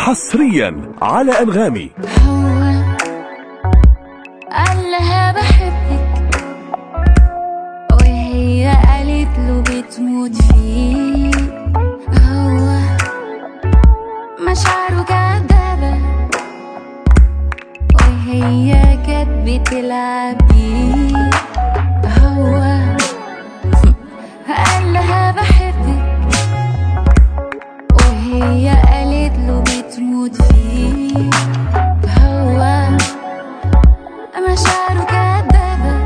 حصريا على أنغامي هو قال لها بحبك وهي قالت له بتموت فيه هو مشاعره كدابة وهي كانت بتلعب بيه هو قال لها بحبك وهي قالت له بتموت فيه هو مشاعره كدابة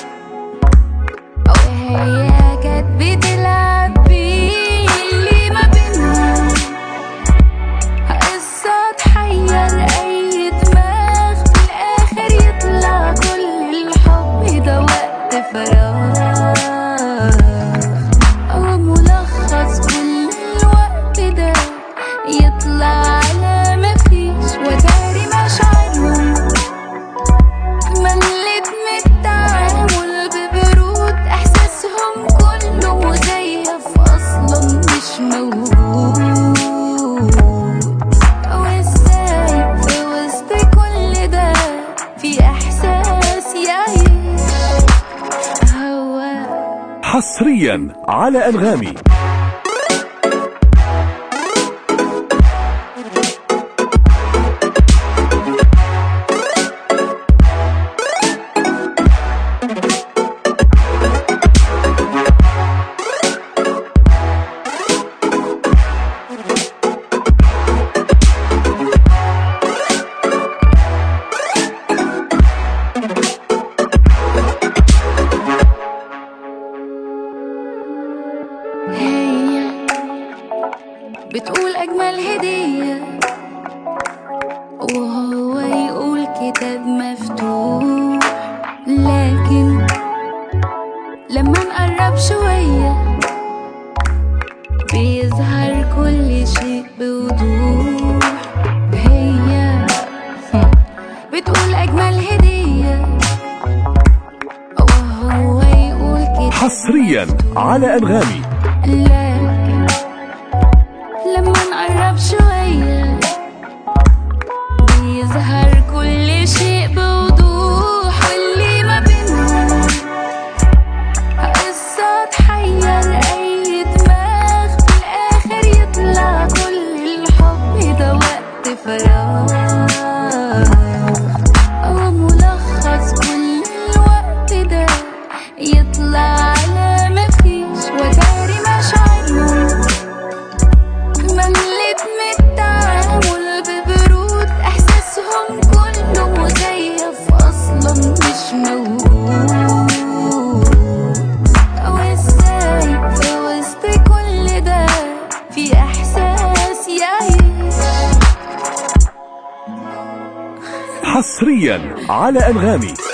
وهي كانت بتلعب بيه اللي ما بينا قصة تحير أي دماغ في الآخر يطلع كل الحب ده وقت فراغ أو ملخص كل الوقت ده يطلع على مفيش وتاري مشاعرهم ملت من التعامل ببرود احساسهم كله مزيف اصلا مش موجود وازاي في وسط كل ده في احساس يعيش هو حصريا على أنغامي هي بتقول أجمل هدية وهو يقول كتاب مفتوح لكن لما نقرب شوية بيظهر كل شيء بوضوح هي بتقول أجمل هدية وهو يقول كتاب حصريا على أنغامي لكن لما نقرب شوية بيظهر كل شيء بوضوح واللي ما بينا قصة تحير أي دماغ في الآخر يطلع كل الحب ده وقت فراغ أو ملخص كل الوقت ده يطلع على مفيش وتاري مشاعرهم ملت من التعامل ببرود احساسهم كله مزيف اصلا مش موجود وازاي في وسط كل ده في احساس يعيش حصريا على أنغامي